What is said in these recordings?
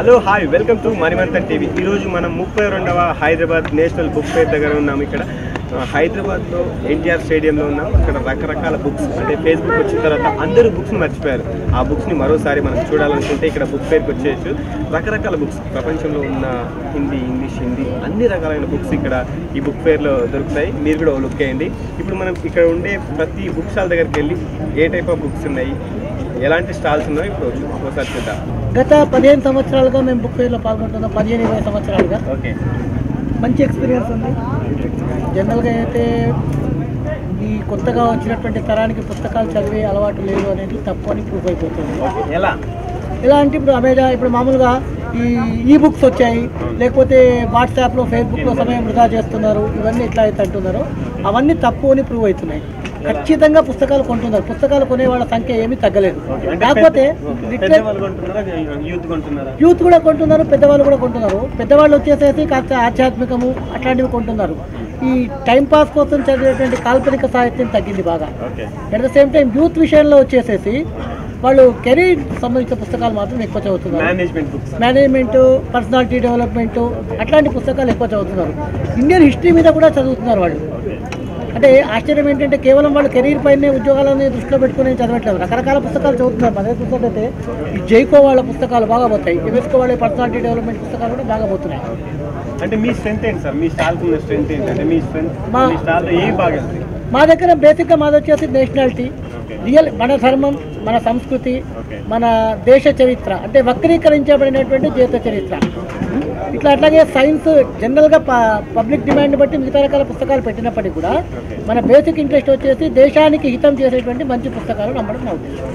Hello hi welcome to Manimanthan TV ఈరోజు మనం ముప్పై రెండవ హైదరాబాద్ నేషనల్ బుక్ ఫేర్ దగ్గర ఉన్నాం ఇక్కడ ఆ, హైదరాబాద్లో ఎన్టీఆర్ స్టేడియంలో ఉన్నాం ఇక్కడ రకరకాల బుక్స్ అంటే ఫేస్బుక్ వచ్చిన తర్వాత అందరూ బుక్స్ మర్చిపోయారు ఆ బుక్స్ని మరోసారి మనం చూడాలనుకుంటే ఇక్కడ బుక్ ఫేర్కి వచ్చేయచ్చు రకరకాల బుక్స్ ప్రపంచంలో ఉన్న హిందీ ఇంగ్లీష్ హిందీ అన్ని రకాలైన బుక్స్ ఇక్కడ ఈ బుక్ ఫేర్లో దొరుకుతాయి మీరు కూడా లుక్ చేయండి ఇప్పుడు మనం ఇక్కడ ఉండే ప్రతి బుక్ స్టాల్ దగ్గరికి వెళ్ళి ఏ టైప్ ఆఫ్ బుక్స్ ఉన్నాయి ఎలాంటి స్టాల్స్ ఉన్నాయో ఇప్పుడు ఒకసారి చూద్దాం గత పదిహేను సంవత్సరాలుగా మేము బుక్ ఫేర్లో పాల్గొంటున్నాం పదిహేను ఇరవై సంవత్సరాలుగా ఓకే మంచి ఎక్స్పీరియన్స్ ఉంది జనరల్గా అయితే ఈ కొత్తగా వచ్చినటువంటి తరానికి పుస్తకాలు చదివే అలవాటు లేదు అనేది తప్పు అని ప్రూఫ్ అయిపోతుంది ఓకే ఎలా ఎలా అంటే ఇప్పుడు అమెజాన్ ఇప్పుడు మామూలుగా ఈ ఈ బుక్స్ వచ్చాయి లేకపోతే వాట్సాప్లో ఫేస్బుక్లో సమయం వృధా చేస్తున్నారు ఇవన్నీ ఎట్లా అయితే అంటున్నారో అవన్నీ తప్పు అని ప్రూవ్ అవుతున్నాయి ఖచ్చితంగా పుస్తకాలు కొంటున్నారు పుస్తకాలు కొనే వాళ్ళ సంఖ్య ఏమీ తగ్గలేదు ఓకే. అంటే కాకపోతే పెద్ద- ఓకే. లిటరే- పెద్దవాళ్ళు కొంటున్నారా యూత్ కొంటున్నారా యూత్ కూడా కొంటున్నారు పెద్దవాళ్ళు కూడా కొంటున్నారు పెద్దవాళ్ళు వచ్చేసేసి కాస్త ఆధ్యాత్మికము అట్లాంటివి కొంటున్నారు ఈ టైం పాస్ కోసం చదివేటువంటి కాల్పనిక సాహిత్యం తగ్గింది బాగా okay at the same time youth విషయంలో వచ్చేసేసి వాళ్ళు కెరీర్ సంబంధించిన పుస్తకాలు మాత్రం ఎక్కువ చదువుతున్నారు management books management personality development అట్లాంటి పుస్తకాలు ఎక్కువ చదువుతున్నారు ఇండియన్ హిస్టరీ మీద కూడా చదువుతున్నారు వాళ్ళు అంటే ఆశ్చర్యం ఏంటంటే కేవలం వాళ్ళు కెరీర్ పైనే ఉద్యోగాలని దృష్టిలో పెట్టుకుని చదవట్లేదు రకరకాల పుస్తకాలు చదువుతున్నారు మన దగ్గర చూసినట్టయితే ఈ జైకో వాళ్ళ పుస్తకాలు బాగా పోతాయి ఎంఎస్కో వాళ్ళ పర్సనాలిటీ డెవలప్మెంట్ పుస్తకాలు కూడా బాగా పోతున్నాయి అంటే మీ స్ట్రెంత్ ఏంటి సార్ మీ స్టాల్ ఉన్న స్ట్రెంత్ ఏంటి అంటే మీ స్ట్రెంత్ మా- మీ స్టాల్లో ఏవి బాగా వెళ్తాయి మా దగ్గర బేసిక్గా మాది వచ్చేసి నేషనాలిటీ ఓకే రియల్ మన ధర్మం మన సంస్కృతి ఓకే మన దేశ చరిత్ర అంటే వక్రీకరించబడినటువంటి జీవిత చరిత్ర ఇట్లా అట్లాగే సైన్స్ జనరల్గా పబ్లిక్ డిమాండ్ బట్టి మిగతా రకాల పుస్తకాలు పెట్టినప్పటికీ కూడా ఓకే మన బేసిక్ ఇంట్రెస్ట్ వచ్చేసి దేశానికి హితం చేసేటువంటి మంచి పుస్తకాలు నమ్మడం నా ఉద్దేశం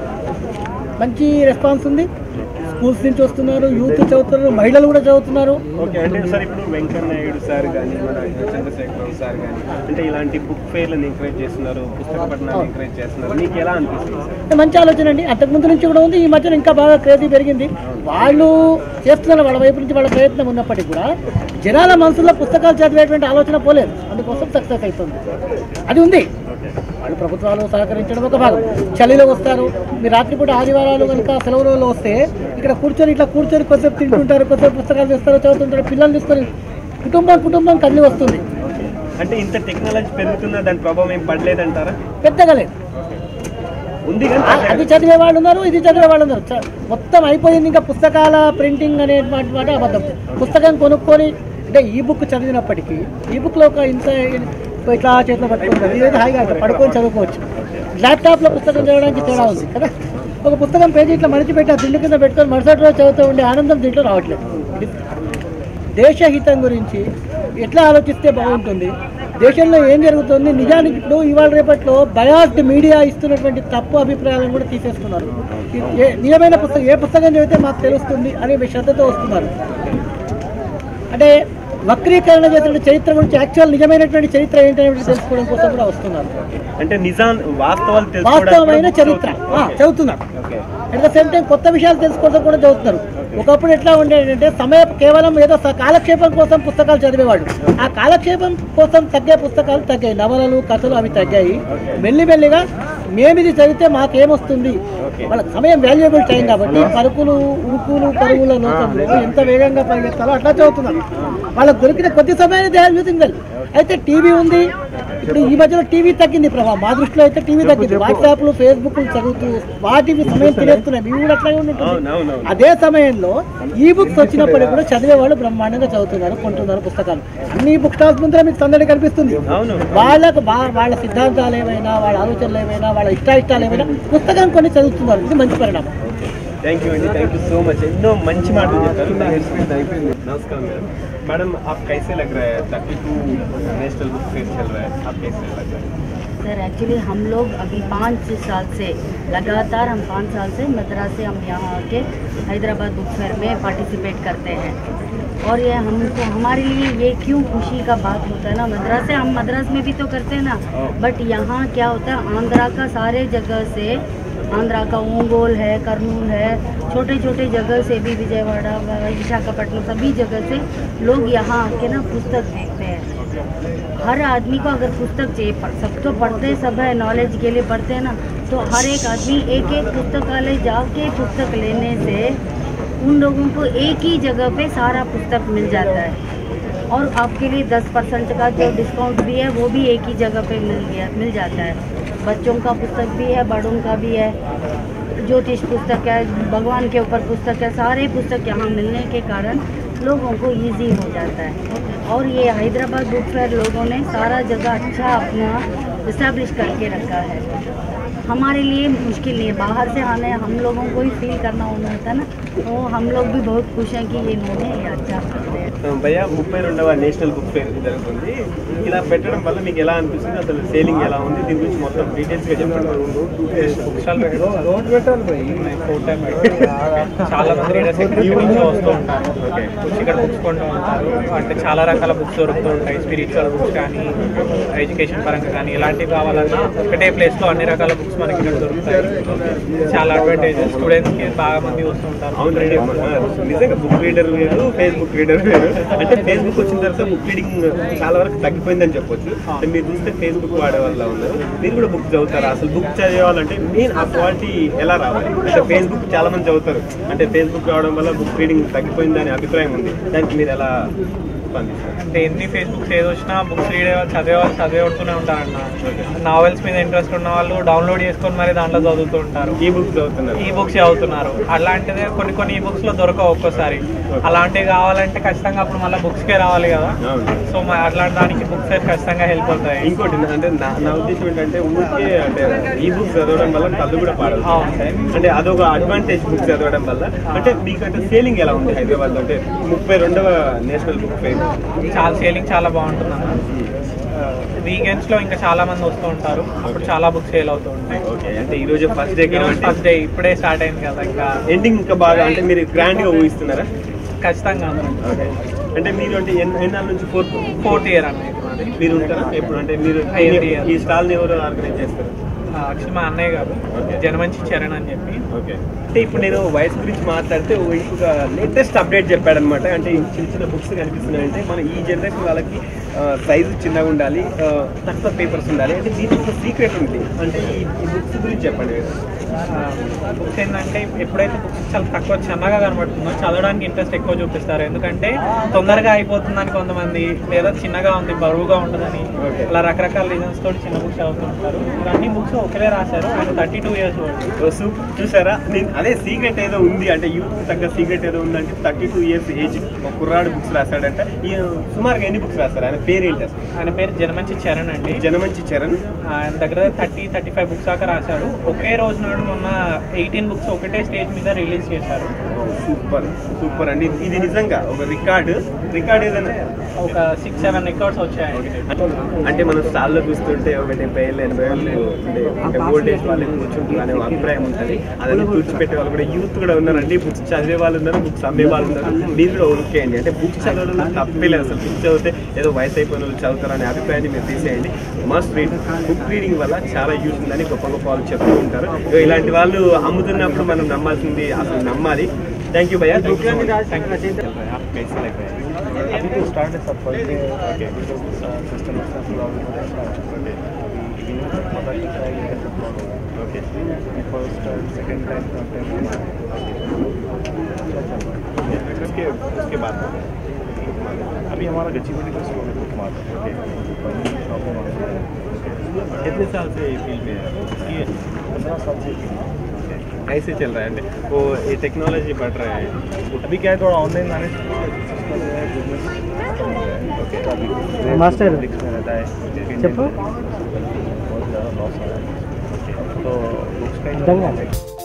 మంచి రెస్పాన్స్ ఉంది స్కూల్స్ నుంచి వస్తున్నారు యూత్ చదువుతున్నారు మహిళలు కూడా చదువుతున్నారు ఓకే అంటే సార్ ఇప్పుడు వెంకయ్య నాయుడు సార్ కానీ మన చంద్రశేఖరరావు సార్ కానీ అంటే ఇలాంటి బుక్ ఫెయిర్లను ఎంకరేజ్ చేస్తున్నారు పుస్తక పఠనాన్ని ఎంకరేజ్ చేస్తున్నారు మీకు ఎలా అనిపిస్తుంది సార్ అంటే మంచి ఆలోచన అండి అంతకుముందు నుంచి కూడా ఉంది ఈ మధ్యన ఇంకా బాగా క్రేజీ పెరిగింది వాళ్ళు చేస్తున్నారు వాళ్ళ వైపు నుంచి వాళ్ళ ప్రయత్నం ఉన్నప్పటికీ కూడా జనాల మనసులో పుస్తకాలు చదివేటువంటి ఆలోచన పోలేదు అందుకోసం సక్సెస్ అవుతుంది అది ఉంది ఓకే వాళ్ళు ప్రభుత్వాలు సహకరించడం ఒక భాగం చలిలో వస్తారు మీరు రాత్రిపూట ఆదివారాలు కనుక సెలవు రోజుల్లో వస్తే ఇక్కడ కూర్చొని ఇట్లా కూర్చొని కొద్దిసేపు తింటుంటారు కొద్దిసేపు పుస్తకాలు తెస్తారు చదువుతుంటారు పిల్లల్ని తీసుకొని కుటుంబం కుటుంబం కదిలి వస్తుంది ఓకే అంటే ఇంత టెక్నాలజీ పెరుగుతున్నా దాని ప్రభావం ఏం పడలేదంటారా పెద్దగా లేదు ఓకే ఉంది కానీ ఆ- అది చదివే వాళ్ళు ఉన్నారు ఇది చదివే వాళ్ళు ఉన్నారు చ- మొత్తం అయిపోయింది ఇంకా పుస్తకాల ప్రింటింగ్ అనేటువంటి మాట అబద్ధం పుస్తకం కొనుక్కొని అంటే ఈ బుక్ చదివినప్పటికీ ఈ బుక్లో ఒక ఇంత ఇట్లా చేతిలో పట్టుకుంటారు ఇదైతే హాయిగా ఇట్లా పడుకొని చదువుకోవచ్చు ల్యాప్టాప్లో పుస్తకం చదవడానికి తేడా ఉంది కదా ఒక పుస్తకం పేజీ ఇట్లా మడిచి పెట్టి ఆ దిండు కింద పెట్టుకొని మరుసటి రోజు చదువుతూ ఉండే ఆనందం దీంట్లో రావట్లేదు ఇది దేశహితం గురించి ఎట్లా ఆలోచిస్తే బాగుంటుంది దేశంలో ఏం జరుగుతుంది నిజానికి ఇప్పుడు ఇవాళ రేపట్లో బయాస్డ్ మీడియా ఇస్తున్నటువంటి తప్పు అభిప్రాయాలను కూడా తీసేస్తున్నారు ఈ- ఏ నిజమైన పుస్తకం ఏ పుస్తకం చదివితే మాకు తెలుస్తుంది అనే శ్రద్ధతో వస్తున్నారు అంటే వక్రీకరణ చేసిన చరిత్ర గురించి యాక్చువల్ నిజమైనటువంటి చరిత్ర ఏంటనేది తెలుసుకోవడం కోసం కూడా వస్తున్నారు అంటే నిజాం వాస్తవాలు వాస్తవమైన తెలుసుకోవడానికి చరిత్ర ఆ, చదువుతున్నారు okay at the same time కొత్త విషయాలు తెలుసుకోవడం కూడా చదువుతున్నారు ఒకప్పుడు ఎట్లా ఉండేదంటే సమయం కేవలం ఏదో స- కాలక్షేపం కోసం పుస్తకాలు చదివేవాడు ఆ కాలక్షేపం కోసం తగ్గే పుస్తకాలు తగ్గాయి నవలలు కథలు అవి తగ్గాయి మెల్లిమెల్లిగా మేమిది చదివితే మాకేమొస్తుంది ఓకే. వాళ్ళ సమయం వాల్యుయబుల్ టైం కాబట్టి పరుకులు ఉరుకులు పరుగుల లోకంలో ఎంత వేగంగా పరిగెత్తాలో అట్లా చదువుతున్నారు వాళ్ళకి దొరికిన కొద్ది సమయాన్ని దే ఆర్ యూజింగ్ వెల్ అయితే టీవీ ఉంది ఇప్పుడు ఈ మధ్యలో టీవీ తగ్గింది ప్రభావ మా దృష్టిలో అయితే టీవీ తగ్గింది వాట్సాప్లు ఫేస్బుక్ చదువుతూ వాటికి సమయం తినేస్తున్నాయి ఇవి కూడా అట్లాగే ఉంటుంది అవునవును అదే సమయంలో ఈ బుక్స్ వచ్చినప్పటికి కూడా చదివే వాళ్ళు బ్రహ్మాండంగా చదువుతున్నారు కొంటున్నారు పుస్తకాలు అన్ని బుక్ స్టాల్స్ ముందర మీకు సందడి కనిపిస్తుంది అవును వాళ్ళకు బా- వాళ్ళ సిద్ధాంతాలు ఏమైనా వాళ్ళ ఆలోచనలు ఏమైనా వాళ్ళ ఇష్టాయిష్టాలు ఏమైనా పుస్తకం కొన్ని చదువుతున్నారు ఇది మంచి పరిణామం థ్యాంక్ యూ అండి థ్యాంక్ यू సో मच ఎన్నో మంచి మాటలు చెప్పారు నా ఎక్స్పీరియన్స్ అయిపోయింది నమస్కారం మేడం मैडम आप कैसे लग रहा है thirty two national book fair चल रहा है आप कैसे लग रहा है सर एक्चुअली हम लोग अभी पाँच साल से लगातार हम पाँच साल से मद्रास से हम यहाँ आके हैदराबाद बुक फेयर में पार्टिसिपेट करते हैं और ये हमको हमारे लिए ये क्यों खुशी का बात होता है ना मद्रास से हम मद्रास में भी तो करते हैं ना बट यहाँ क्या होता है आंध्रा का सारे जगह से आंध्रा का ओंगोल है करनूल है छोटे छोटे जगह से भी विजयवाड़ा विशाखापट्टनम सभी जगह से लोग यहाँ आके ना पुस्तक देखते हैं हर आदमी को अगर पुस्तक चाहिए पढ़- सब तो पढ़ते सब है नॉलेज के लिए पढ़ते हैं ना तो हर एक आदमी एक एक पुस्तकालय जाके पुस्तक लेने से उन लोगों को एक ही जगह पे सारा पुस्तक मिल जाता है और आपके लिए 10 परसेंट का जो डिस्काउंट भी है वो भी एक ही जगह पे मिल गया मिल जाता है बच्चों का पुस्तक भी है बड़ों का भी है ज्योतिष पुस्तक है भगवान के ऊपर पुस्तक है सारे पुस्तक यहाँ मिलने के कारण लोगों को इजी हो जाता है और ये हैदराबाद बुक फेयर लोगों ने सारा जगह अच्छा अपना इस्टेब्लिश करके रखा है हमारे लिए मुश्किल नहीं है बाहर से आने हम लोगों को ही फील करना होना होता है ना तो हम लोग भी बहुत खुश हैं कि ये इन्होंने ये अच्छा करते हैं భయ్య ముప్పై రెండవ నేషనల్ బుక్ ఫేర్ జరుగుతుంది ఇలా పెట్టడం వల్ల మీకు ఎలా అనిపిస్తుంది అసలు సేలింగ్ ఎలా ఉంది దీని గురించి మొత్తం డీటెయిల్స్ గా చెప్పండి బుక్ స్టాల్ పెట్టడం ఫోర్ టైం చాలా మంది రీడర్స్ ఎక్కడి నుంచో వస్తూ ఉంటారు ఓకే బుక్స్ ఇక్కడ బుక్స్ కొంటూ ఉంటారు అంటే చాలా రకాల బుక్స్ దొరుకుతూ ఉంటాయి స్పిరిచువల్ బుక్స్ కానీ ఎడ్యుకేషన్ పరంగా కానీ ఎలాంటివి కావాలన్నా ఒకటే ప్లేస్లో అన్ని రకాల బుక్స్ మనకి ఇక్కడ దొరుకుతాయి చాలా అడ్వాంటేజెస్ స్టూడెంట్స్కి బాగా మంది వస్తూ ఉంటారు అవును రెడీ నిజంగా బుక్ రీడర్ వేరు ఫేస్బుక్ రీడర్ వేరు అంటే ఫేస్బుక్ వచ్చిన తర్వాత బుక్ రీడింగ్ చాలా వరకు తగ్గిపోయిందని చెప్పొచ్చు అంటే మీరు చూస్తే ఫేస్బుక్ వాడే వల్ల ఉన్నారు మీరు కూడా బుక్ చదువుతారా అసలు బుక్ చదివాలంటే మెయిన్ ఆ క్వాలిటీ ఎలా రావాలి అంటే ఫేస్బుక్ చాలా మంది చదువుతారు అంటే ఫేస్బుక్ రావడం వల్ల బుక్ రీడింగ్ తగ్గిపోయిందని అభిప్రాయం ఉంది దానికి మీరు ఎలా స్పందిస్తారు అంటే ఎన్ని ఫేస్బుక్స్ ఏది వచ్చినా బుక్స్ రీడ్ చదివే వాళ్ళు చదివేస్తూనే ఉంటారన్న నావెల్స్ మీద ఇంట్రెస్ట్ ఉన్న వాళ్ళు డౌన్లోడ్ చేసుకొని మరి దాంట్లో చదువుతూ ఉంటారు ఈ బుక్ చదువుతున్నారు ఈ బుక్స్ చదువుతున్నారు అలాంటిదే కొన్ని కొన్ని ఈ బుక్స్ లో దొరకవు ఒక్కోసారి అలాంటివి కావాలంటే ఖచ్చితంగా అప్పుడు మళ్ళీ books కే రావాలి కదా అవును సో మరి అట్లాంటి దానికి బుక్స్ ఖచ్చితంగా హెల్ప్ అవుతాయి ఇంకోటి అంటే నా నా ఉద్దేశం ఏంటంటే ఊరికే అంటే ఈ బుక్ చదవడం వల్ల కళ్ళు కూడా పాడవు అవును. అంటే అదొక అడ్వాంటేజ్ బుక్ చదవడం వల్ల అంటే మీకు అంటే సేలింగ్ ఎలా ఉంది హైదరాబాద్ లో అంటే ముప్పై రెండవ నేషనల్ బుక్ ఫేర్ చాలా సేలింగ్ చాలా బాగుంటుంది అన్న వీకెండ్స్ లో ఇంకా చాలా మంది వస్తూ ఉంటారు అప్పుడు చాలా బుక్స్ సేల్ అవుతూ ఉంటాయి ఓకే అంటే ఈ రోజు ఫస్ట్ డే ఈరోజు కాబట్టి ఫస్ట్ డే ఇప్పుడే స్టార్ట్ అయింది కదా ఇంకా ఎండింగ్ ఇంకా బాగా అంటే మీరు గ్రాండ్ గా ఊహిస్తున్నారా ఖచ్చితంగా ఓకే అంటే మీరు అంటే ఎన్ని ఎన్నాళ్ళ నుంచి ఫోర్త్ ఫోర్త్ ఇయర్ అన్న ఇది మాది మీరు ఉంటారా ఎప్పుడు అంటే మీరు Eighth year. ఈ స్టాల్ ని ఎవరు ఆర్గనైజ్ చేస్తారు యాక్చువల్లీ మా అన్నయ్య గారు Okay. జనమంచి చరణ్ అని చెప్పి ఓకే అంటే ఇప్పుడు నేను వయసు గురించి మాట్లాడితే ఓ ఇంకొక లేటెస్ట్ అప్డేట్ చెప్పాడనమాట అంటే ఈ చిన్న చిన్న బుక్స్ కనిపిస్తున్నాయంటే మన ఈ జనరేషన్ వాళ్ళకి సైజు చిన్నగా ఉండాలి ఆ, తక్కువ పేపర్స్ ఉండాలి అంటే దీనికి ఒక సీక్రెట్ ఉంది అంటే ఈ ఈ బుక్స్ గురించి చెప్పండి మీరు. బుక్స్ ఏంటంటే ఎప్పుడైతే బుక్స్ చాలా తక్కువ చిన్నగా కనబడుతుందో చదవడానికి ఇంట్రెస్ట్ ఎక్కువ చూపిస్తారు ఎందుకంటే తొందరగా అయిపోతుందని కొంతమంది లేదా చిన్నగా ఉంది బరువుగా ఉంటుందని Okay. అలా రకరకాల రీజన్స్ తోటి చిన్న బుక్స్ చదువుతుంటారు ఇవన్నీ బుక్స్ ఒకరే రాశారు ఆయన థర్టీ టూ ఇయర్స్ ఓల్డ్ ఓ సూప్ చూసారా నేను అదే సీక్రెట్ ఏదో ఉంది అంటే యూత్ తగ్గ సీక్రెట్ ఏదో ఉందంటే థర్టీ టూ ఇయర్స్ ఏజ్ ఒక కుర్రాడు బుక్స్ రాశాడంట ఈ సుమారుగా ఎన్ని బుక్స్ రాస్తారు ఆయన పేరు ఏంటి అసలు ఆయన పేరు జనమంచి చరణ్ అండి జనమంచి చరణ్ ఆయన దగ్గర థర్టీ థర్టీ ఫైవ్ బుక్స్ దాకా రాశారు ఒకే రోజు నాడు మొన్న ఎయిటీన్ బుక్స్ ఒకటే స్టేజ్ మీద రిలీజ్ చేశారు సూపర్ సూపర్ అండి ఇది నిజంగా ఒక రికార్డు రికార్డ్ ఏదైనా ఒక సిక్స్ సెవెన్ రికార్డ్స్ వచ్చాయండి అంటే మనం స్టాల్లో చూస్తుంటే ఒక డెబ్బై ఏళ్ళు ఎనభై ఏళ్ళు ఉండే అంటే ఓల్డ్ ఏజ్ వాళ్ళు కూర్చుంటారు అనే ఒక అభిప్రాయం ఉంటుంది అదని తుడిచిపెట్టే వాళ్ళు కూడా యూత్ కూడా ఉన్నారండి బుక్స్ చదివే వాళ్ళు ఉన్నారు బుక్స్ అమ్మే వాళ్ళు ఉన్నారు మీరు కూడా ఓకే అండి అంటే బుక్స్ చదవడంలో తప్పే లేదు అసలు బుక్స్ చదివితే ఏదో వయసు అయిపోయిన వాళ్ళు చదువుతారు అనే అభిప్రాయాన్ని మీరు తీసేయండి మస్ట్ రీడ్ బుక్ రీడింగ్ వల్ల చాలా యూజ్ ఉందని గొప్ప గొప్ప వాళ్ళు చెప్తూ ఉంటారు ఇగో ఇలాంటి వాళ్ళు అమ్ముతున్నప్పుడు మనం నమ్మాల్సింది అసలు నమ్మాలి థ్యాంక్ యూ భయ్యా థ్యాంక్ యూ अभी तो स्टार्ट है सब फर्स्ट डे ओके सिस्टम पता नहीं क्या है ఓకే फर्स्ट सेकंड टाइम उसके उसके बाद अभी हमारा गच्चीबड़ी का स्टोर है बुक मार्ट ओके शॉप है वहाँ पे कितने साल से फील्ड में है ये पंद्रह साल से कैसे चल रहा है అంటే वो ये टेक्नोलॉजी बढ़ रहा है अभी क्या है थोड़ा online manage business okay master. में रहता है చెప్పు बहुत ज़्यादा लॉस हो रहा है तो बुक्स का दंगा